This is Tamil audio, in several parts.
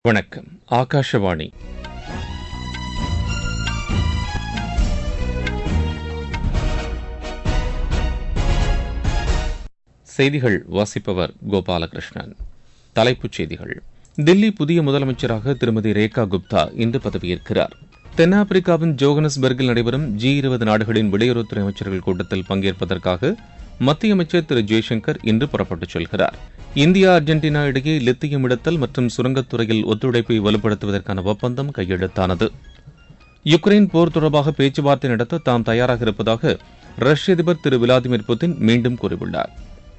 வணக்கம் ஆகாஷவாணி செய்திகள் வாசிப்பவர் கோபாலகிருஷ்ணன் தலைப்புச் செய்திகள் தில்லி புதிய முதலமைச்சராக திருமதி ரேகா குப்தா இன்று பதவியேற்கிறார் தென்னாப்பிரிக்காவின் ஜோகனஸ்பர்கில் நடைபெறும் ஜி இருபது நாடுகளின் வெளியுறவுத்துறை அமைச்சர்கள் கூட்டத்தில் பங்கேற்பதற்காக மத்திய அமைச்சர் திரு ஜெய்சங்கர் இன்று புறப்பட்டுச் செல்கிறார் இந்தியா அர்ஜென்டினா இடையே லித்தியம் இடத்தல் மற்றும் சுரங்கத்துறையில் ஒத்துழைப்பை வலுப்படுத்துவதற்கான ஒப்பந்தம் கையெழுத்தானது யுக்ரைன் போர் தொடர்பாக பேச்சுவார்த்தை நடத்த தாம் தயாராக இருப்பதாக ரஷ்ய அதிபர் திரு விளாடிமிர் புட்டின் மீண்டும் கூறியுள்ளார்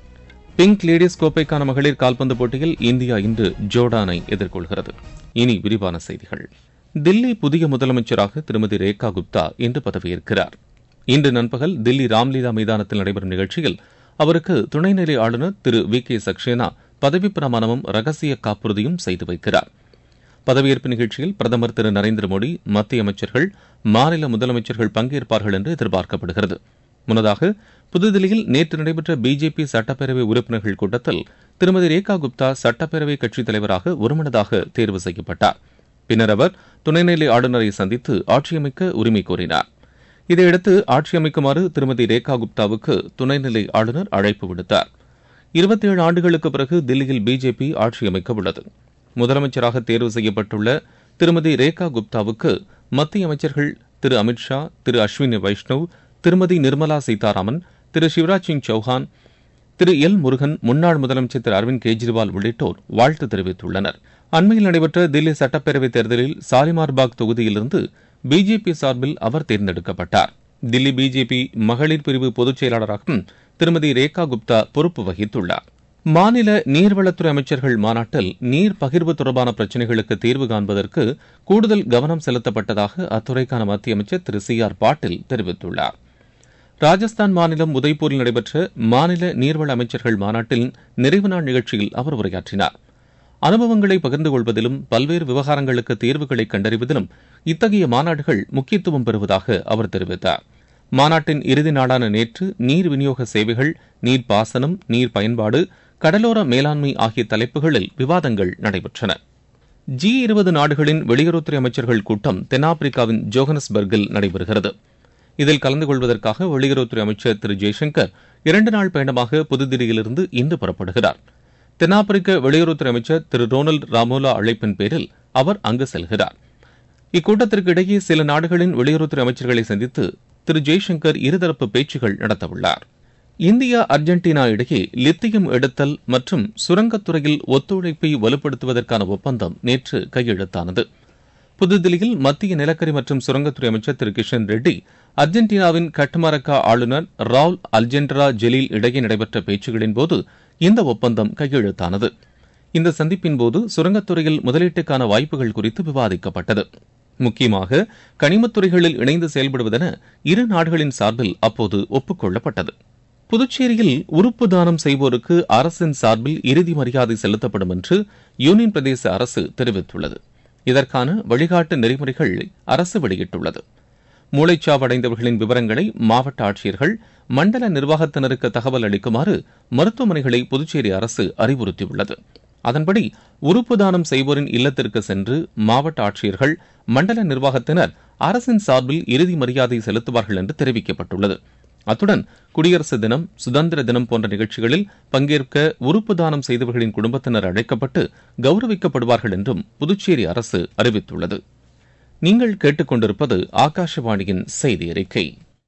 பிங்க் லேடிஸ் கோப்பைக்கான மகளிர் கால்பந்து போட்டியில் இந்தியா இன்று ஜோர்டானை எதிர்கொள்கிறது இனி விரிவான செய்திகள் தில்லி புதிய முதலமைச்சராக திருமதி ரேகா குப்தா இன்று பதவியேற்கிறார் இன்று நண்பகல் தில்லி ராம்லீலா மைதானத்தில் நடைபெறும் நிகழ்ச்சியில் அவருக்கு துணைநிலை ஆளுநர் திரு வி கே சக்சேனா பதவிப் பிரமாணமும் ரகசிய காப்புறுதியும் செய்து வைக்கிறார் பதவியேற்பு நிகழ்ச்சியில் பிரதமர் திரு நரேந்திர மோடி மத்திய அமைச்சர்கள் மாநில முதலமைச்சர்கள் பங்கேற்பார்கள் என்று எதிர்பார்க்கப்படுகிறது முன்னதாக புதுதில்லியில் நேற்று நடைபெற்ற பிஜேபி சட்டப்பேரவை உறுப்பினர்கள் கூட்டத்தில் திருமதி ரேகா குப்தா சட்டப்பேரவை கட்சித் தலைவராக ஒருமனதாக தேர்வு செய்யப்பட்டார் பின்னர் அவர் துணைநிலை ஆளுநரை சந்தித்து ஆட்சியமைக்க உரிமை கோரினார் இதையடுத்து ஆட்சி அமைக்குமாறு திருமதி ரேகா குப்தாவுக்கு துணைநிலை ஆளுநர் அழைப்பு விடுத்தார் இருபத்தி ஏழு ஆண்டுகளுக்கு பிறகு தில்லியில் பிஜேபி ஆட்சி அமைக்க உள்ளது முதலமைச்சராக தேர்வு செய்யப்பட்டுள்ள திருமதி ரேகா குப்தாவுக்கு மத்திய அமைச்சர்கள் திரு அமித்ஷா திரு அஸ்வினி வைஷ்ணவ் திருமதி நிர்மலா சீதாராமன் திரு சிவராஜ் சிங் சௌஹான் திரு எல் முருகன் முன்னாள் முதலமைச்சர் திரு அரவிந்த் கெஜ்ரிவால் உள்ளிட்டோர் வாழ்த்து தெரிவித்துள்ளனர் அண்மையில் நடைபெற்ற தில்லி சட்டப்பேரவைத் தேர்தலில் சாலிமார்பாக் தொகுதியிலிருந்து பிஜேபி சார்பில் அவர் தேர்ந்தெடுக்கப்பட்டார் தில்லி பிஜேபி மகளிர் பிரிவு பொதுச் செயலாளராகவும் திருமதி ரேகா குப்தா பொறுப்பு வகித்துள்ளார் மாநில நீர்வளத்துறை அமைச்சர்கள் மாநாட்டில் நீர் பகிர்வு தொடர்பான பிரச்சினைகளுக்கு தீர்வு காண்பதற்கு கூடுதல் கவனம் செலுத்தப்பட்டதாக அத்துறைக்கான மத்திய அமைச்சர் திரு சி ஆர் பாட்டீல் தெரிவித்துள்ளார் ராஜஸ்தான் மாநிலம் உதய்பூரில் நடைபெற்ற மாநில நீர்வள அமைச்சர்கள் மாநாட்டில் நிறைவு நாள் நிகழ்ச்சியில் அவர் உரையாற்றினார் அனுபவங்களை பகிர்ந்து கொள்வதிலும் பல்வேறு விவகாரங்களுக்கு தீர்வுகளை கண்டறிவதிலும் இத்தகைய மாநாடுகள் முக்கியத்துவம் பெறுவதாக அவர் தெரிவித்தார் மாநாட்டின் இறுதி நாளான நேற்று நீர் விநியோக சேவைகள் நீர் பாசனம் நீர் பயன்பாடு கடலோர மேலாண்மை ஆகிய தலைப்புகளில் விவாதங்கள் நடைபெற்றன ஜி இருபது நாடுகளின் வெளியுறவுத்துறை அமைச்சர்கள் கூட்டம் தென்னாப்பிரிக்காவின் ஜோகனஸ்பர்கில் நடைபெறுகிறது இதில் கலந்து கொள்வதற்காக வெளியுறவுத்துறை அமைச்சர் திரு ஜெய்சங்கர் இரண்டு நாள் பயணமாக புதுதில்லியிலிருந்து இன்று புறப்படுகிறார் தென்னாப்பிரிக்க வெளியுறவுத்துறை அமைச்சர் திரு ரோனல்ட் ராமோலா அழைப்பின் பேரில் அவர் அங்கு செல்கிறார் இக்கூட்டத்திற்கு இடையே சில நாடுகளின் வெளியுறவுத்துறை அமைச்சர்களை சந்தித்து திரு ஜெய்சங்கர் இருதரப்பு பேச்சுகள் நடத்தவுள்ளார் இந்தியா அர்ஜென்டினா இடையே லித்தியம் எடுத்தல் மற்றும் சுரங்கத்துறையில் ஒத்துழைப்பை வலுப்படுத்துவதற்கான ஒப்பந்தம் நேற்று கையெழுத்தானது புதுதில்லியில் மத்திய நிலக்கரி மற்றும் சுரங்கத்துறை அமைச்சர் திரு கிஷன் ரெட்டி அர்ஜென்டினாவின் கட்டுமரக்கா ஆளுநர் ராவுல் அல்ஜென்ட்ரா ஜெலீல் இடையே நடைபெற்ற பேச்சுகளின் போது இந்த ஒப்பந்தம் கையெழுத்தானது இந்த சந்திப்பின் போது சுரங்கத்துறையில் முதலீட்டுக்கான வாய்ப்புகள் குறித்து விவாதிக்கப்பட்டது முக்கியமாக கனிமத்துறைகளில் இணைந்து செயல்படுவதென இரு நாடுகளின் சார்பில் அப்போது ஒப்புக்கொள்ளப்பட்டது புதுச்சேரியில் உறுப்பு தானம் செய்வோருக்கு அரசின் சார்பில் இறுதி மரியாதை செலுத்தப்படும் என்று யூனியன் பிரதேச அரசு தெரிவித்துள்ளது இதற்கான வழிகாட்டு நெறிமுறைகள் அரசு வெளியிட்டுள்ளது மூளைச்சாவடைந்தவர்களின் விவரங்களை மாவட்ட ஆட்சியர்கள் மண்டல நிர்வாகத்தினருக்கு தகவல் அளிக்குமாறு மருத்துவமனைகளை புதுச்சேரி அரசு அறிவுறுத்தியுள்ளது அதன்படி உறுப்பு தானம் செய்வோரின் இல்லத்திற்கு சென்று மாவட்ட ஆட்சியர்கள் மண்டல நிர்வாகத்தினர் அரசின் சார்பில் இறுதி மரியாதை செலுத்துவார்கள் என்று தெரிவிக்கப்பட்டுள்ளது அத்துடன் குடியரசு தினம் சுதந்திர தினம் போன்ற நிகழ்ச்சிகளில் பங்கேற்க உறுப்பு தானம் செய்தவர்களின் குடும்பத்தினர் அழைக்கப்பட்டு கௌரவிக்கப்படுவார்கள் என்றும் புதுச்சேரி அரசு அறிவித்துள்ளது நீங்கள் கேட்டுக்கொண்டிருப்பது ஆகாஷவாணியின் செய்தி அறிக்கை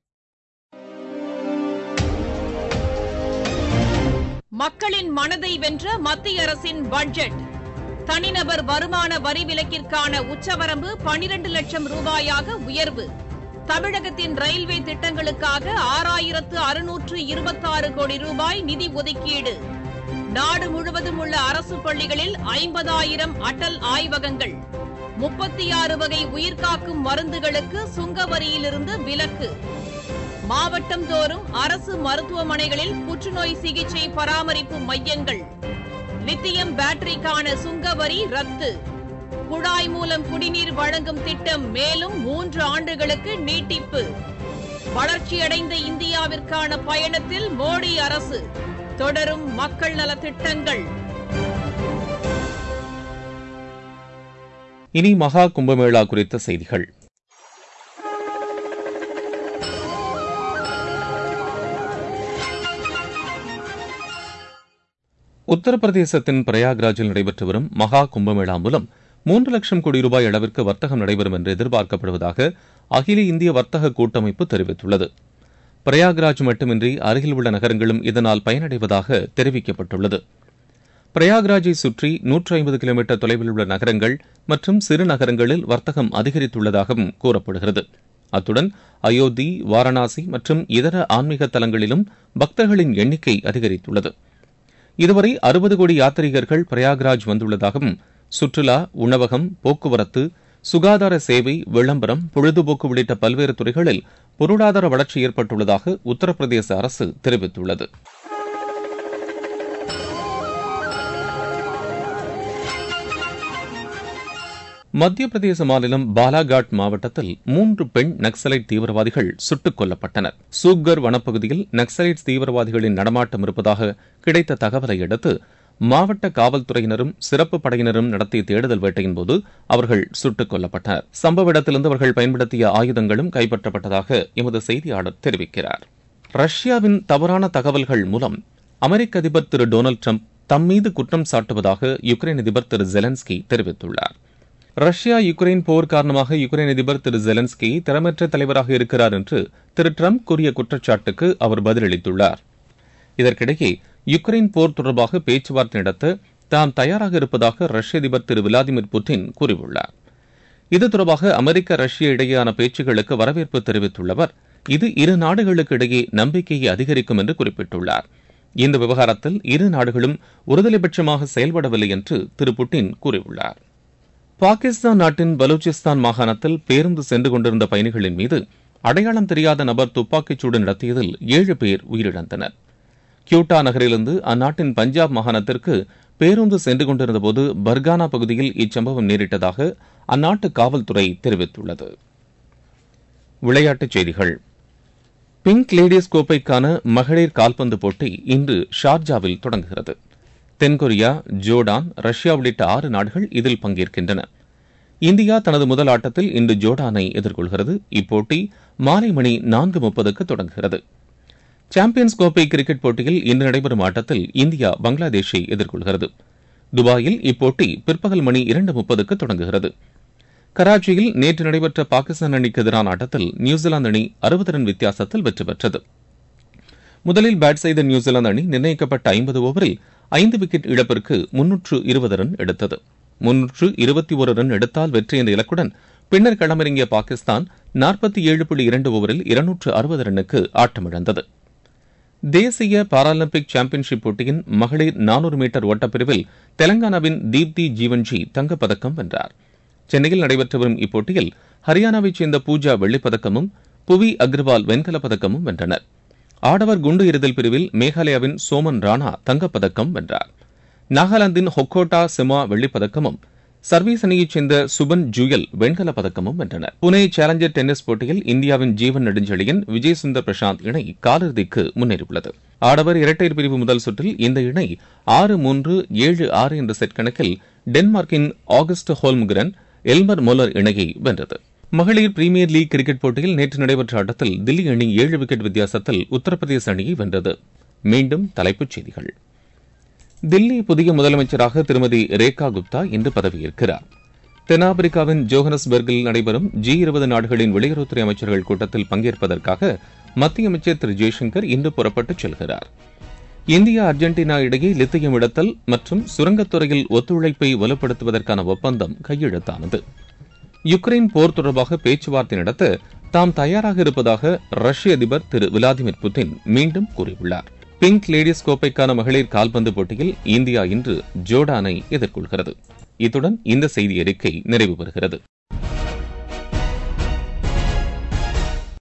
மக்களின் மனதை வென்ற மத்திய அரசின் பட்ஜெட் தனிநபர் வருமான வரி விலக்கிற்கான உச்சவரம்பு பனிரண்டு லட்சம் ரூபாயாக உயர்வு தமிழகத்தின் ரயில்வே திட்டங்களுக்காக ஆறாயிரத்து அறுநூற்று இருபத்தாறு கோடி ரூபாய் நிதி ஒதுக்கீடு நாடு முழுவதும் உள்ள அரசு பள்ளிகளில் ஐம்பதாயிரம் அடல் ஆய்வகங்கள் முப்பத்தி ஆறு வகை உயிர்காக்கும் மருந்துகளுக்கு சுங்க வரியிலிருந்து விலக்கு மாவட்டம் தோறும் அரசு மருத்துவமனைகளில் புற்றுநோய் சிகிச்சை பராமரிப்பு மையங்கள் லித்தியம் பேட்டரிக்கான சுங்க வரி ரத்து குழாய் மூலம் குடிநீர் வழங்கும் திட்டம் மேலும் மூன்று ஆண்டுகளுக்கு நீட்டிப்பு வளர்ச்சியடைந்த இந்தியாவிற்கான பயணத்தில் மோடி அரசு தொடரும் மக்கள் நலத்திட்டங்கள் இனி மகா கும்பமேளா குறித்த செய்திகள் உத்தரப்பிரதேசத்தின் பிரயாக்ராஜில் நடைபெற்று வரும் மகா கும்பமேளா மூலம் மூன்று லட்சம் கோடி ரூபாய் அளவிற்கு வர்த்தகம் நடைபெறும் என்று எதிர்பார்க்கப்படுவதாக அகில இந்திய வர்த்தக கூட்டமைப்பு தெரிவித்துள்ளது பிரயாக்ராஜ் மட்டுமின்றி அருகில் உள்ள நகரங்களும் இதனால் பயனடைவதாக தெரிவிக்கப்பட்டுள்ளது பிரயாக்ராஜை சுற்றி நூற்று ஐம்பது கிலோமீட்டர் தொலைவில் உள்ள நகரங்கள் மற்றும் சிறு நகரங்களில் வர்த்தகம் அதிகரித்துள்ளதாகவும் கூறப்படுகிறது அத்துடன் அயோத்தி வாரணாசி மற்றும் இதர ஆன்மீக தலங்களிலும் பக்தர்களின் எண்ணிக்கை அதிகரித்துள்ளது இதுவரை அறுபது கோடி யாத்ரீகர்கள் பிரயாக்ராஜ் வந்துள்ளதாகவும் சுற்றுலா உணவகம் போக்குவரத்து சுகாதார சேவை விளம்பரம் பொழுதுபோக்கு உள்ளிட்ட பல்வேறு துறைகளில் பொருளாதார வளர்ச்சி ஏற்பட்டுள்ளதாக உத்தரப்பிரதேச அரசு தெரிவித்துள்ளது மத்திய பிரதேச மாநிலம் பாலாகாட் மாவட்டத்தில் மூன்று பெண் நக்சலைட் தீவிரவாதிகள் சுட்டுக் கொல்லப்பட்டனர் சூக்கர் வனப்பகுதியில் நக்சலைட் தீவிரவாதிகளின் நடமாட்டம் இருப்பதாக கிடைத்த தகவலை அடுத்து மாவட்ட காவல்துறையினரும் சிறப்பு படையினரும் நடத்திய தேடுதல் வேட்டையின்போது அவர்கள் சுட்டுக் கொல்லப்பட்டனர் சம்பவ இடத்திலிருந்து அவர்கள் பயன்படுத்திய ஆயுதங்களும் கைப்பற்றப்பட்டதாக எமது செய்தியாளர் தெரிவிக்கிறார் ரஷ்யாவின் தவறான தகவல்கள் மூலம் அமெரிக்க அதிபர் திரு டொனால்டு டிரம்ப் தம் மீது குற்றம் சாட்டுவதாக யுக்ரைன் அதிபர் திரு ஜெலன்ஸ்கி தெரிவித்துள்ளார் ரஷ்யா யுக்ரைன் போர் காரணமாக யுக்ரைன் அதிபர் திரு ஜெலன்ஸ்கி திறமற்ற தலைவராக இருக்கிறார் என்று திரு டிரம்ப் கூறிய குற்றச்சாட்டுக்கு அவர் பதிலளித்துள்ளார் இதற்கிடையே யுக்ரைன் போர் தொடர்பாக பேச்சுவார்த்தை நடத்த தாம் தயாராக இருப்பதாக ரஷ்ய அதிபர் திரு விளாடிமிர் புட்டின் கூறியுள்ளார் இது தொடர்பாக அமெரிக்க ரஷ்ய இடையேயான பேச்சுகளுக்கு வரவேற்பு தெரிவித்துள்ளவர் இது இரு நாடுகளுக்கு இடையே நம்பிக்கையை அதிகரிக்கும் என்று குறிப்பிட்டுள்ளார் இந்த விவகாரத்தில் இரு நாடுகளும் ஒருதலைபட்சமாக செயல்படவில்லை என்று திரு புட்டின் கூறியுள்ளார் பாகிஸ்தான் நாட்டின் பலூச்சிஸ்தான் மாகாணத்தில் பேருந்து சென்று கொண்டிருந்த பயணிகளின் மீது அடையாளம் தெரியாத நபர் துப்பாக்கிச்சூடு நடத்தியதில் ஏழு பேர் உயிரிழந்தனர் கியூட்டா நகரிலிருந்து அந்நாட்டின் பஞ்சாப் மாகாணத்திற்கு பேருந்து சென்று கொண்டிருந்தபோது பர்கானா பகுதியில் இச்சம்பவம் நேரிட்டதாக அந்நாட்டு காவல்துறை தெரிவித்துள்ளது விளையாட்டுச் செய்திகள் பிங்க் லேடிஸ் கோப்பைக்கான மகளிர் கால்பந்து போட்டி இன்று ஷார்ஜாவில் தொடங்குகிறது தென்கொரியா ஜோர்டான் ரஷ்யா உள்ளிட்ட ஆறு நாடுகள் இதில் பங்கேற்கின்றன இந்தியா தனது முதல் ஆட்டத்தில் இன்று ஜோர்டானை எதிர்கொள்கிறது இப்போட்டி மாலை மணி நான்கு முப்பதுக்கு தொடங்குகிறது சாம்பியன்ஸ் கோப்பை கிரிக்கெட் போட்டியில் இன்று நடைபெறும் ஆட்டத்தில் இந்தியா பங்களாதேஷை எதிர்கொள்கிறது துபாயில் இப்போட்டி பிற்பகல் மணி இரண்டு முப்பதுக்கு தொடங்குகிறது கராச்சியில் நேற்று நடைபெற்ற பாகிஸ்தான் அணிக்கு எதிரான ஆட்டத்தில் நியூசிலாந்து அணி அறுபது ரன் வித்தியாசத்தில் வெற்றி பெற்றது முதலில் பேட் செய்த நியூசிலாந்து அணி நிர்ணயிக்கப்பட்ட ஐம்பது ஓவரில் ஐந்து விக்கெட் இழப்பிற்கு முன்னூற்று இருபது ரன் எடுத்தது முன்னூற்று இருபத்தி ஒரு ரன் எடுத்தால் வெற்றி என்ற இலக்குடன் பின்னர் களமிறங்கிய பாகிஸ்தான் நாற்பத்தி ஏழு புள்ளி இரண்டு ஓவரில் இருநூற்று அறுபது ரன்னுக்கு ஆட்டமிழந்தது தேசிய பாராலிம்பிக் சாம்பியன்ஷிப் போட்டியின் மகளிர் நானூறு மீட்டர் ஓட்டப்பிரிவில் தெலங்கானாவின் தீப்தி ஜீவன்ஜி தங்கப்பதக்கம் வென்றார் சென்னையில் நடைபெற்று வரும் இப்போட்டியில் ஹரியானாவைச் சேர்ந்த பூஜா வெள்ளிப்பதக்கமும் புவி அக்ரவால் வெண்கலப் பதக்கமும் வென்றனர் ஆடவர் குண்டு எறிதல் பிரிவில் மேகாலயாவின் சோமன் ராணா தங்கப்பதக்கம் வென்றார் நாகாலாந்தின் ஹொக்கோட்டா செமா வெள்ளிப்பதக்கமும் சர்வீஸ் அணியைச் சேர்ந்த சுபன் ஜூயல் வெண்கலப் பதக்கமும் வென்றனர் புனே சேலஞ்சர் டென்னிஸ் போட்டியில் இந்தியாவின் ஜீவன் நெடுஞ்செழியன் விஜய் சுந்தர் பிரசாந்த் இணை காலிறுதிக்கு முன்னேறியுள்ளது ஆடவர் இரட்டையர் பிரிவு முதல் சுற்றில் இந்த இணை ஆறு மூன்று ஏழு ஆறு என்ற செட் கணக்கில் டென்மார்க்கின் ஆகஸ்ட் ஹோல்முகரன் எல்மர் மோலர் இணையை வென்றது மகளிர் பிரீமியர் லீக் கிரிக்கெட் போட்டியில் நேற்று நடைபெற்ற ஆட்டத்தில் தில்லி அணி ஏழு விக்கெட் வித்தியாசத்தில் உத்தரப்பிரதேச அணியை வென்றது மீண்டும் தலைப்புச் செய்திகள் தில்லி புதிய முதலமைச்சராக திருமதி ரேகா குப்தா இன்று பதவியேற்கிறார் தென்னாப்பிரிக்காவின் ஜோஹனஸ்பர்கில் நடைபெறும் ஜி இருபது நாடுகளின் வெளியுறவுத்துறை அமைச்சர்கள் கூட்டத்தில் பங்கேற்பதற்காக மத்திய அமைச்சர் திரு ஜெய்சங்கர் இன்று புறப்பட்டுச் செல்கிறார் இந்தியா அர்ஜென்டினா இடையே லித்தியம் இடத்தல் மற்றும் சுரங்கத்துறையில் ஒத்துழைப்பை வலுப்படுத்துவதற்கான ஒப்பந்தம் கையெழுத்தானது யுக்ரைன் போர் தொடர்பாக பேச்சுவார்த்தை நடத்த தாம் தயாராக இருப்பதாக ரஷ்ய அதிபர் திரு விளாடிமிர் புட்டின் மீண்டும் கூறியுள்ளார் பிங்க் லேடிஸ் கோப்பைக்கான மகளிர் கால்பந்து போட்டியில் இந்தியா இன்று ஜோர்டானை எதிர்கொள்கிறது இத்துடன் இந்த செய்தி அறிக்கை நிறைவு பெறுகிறது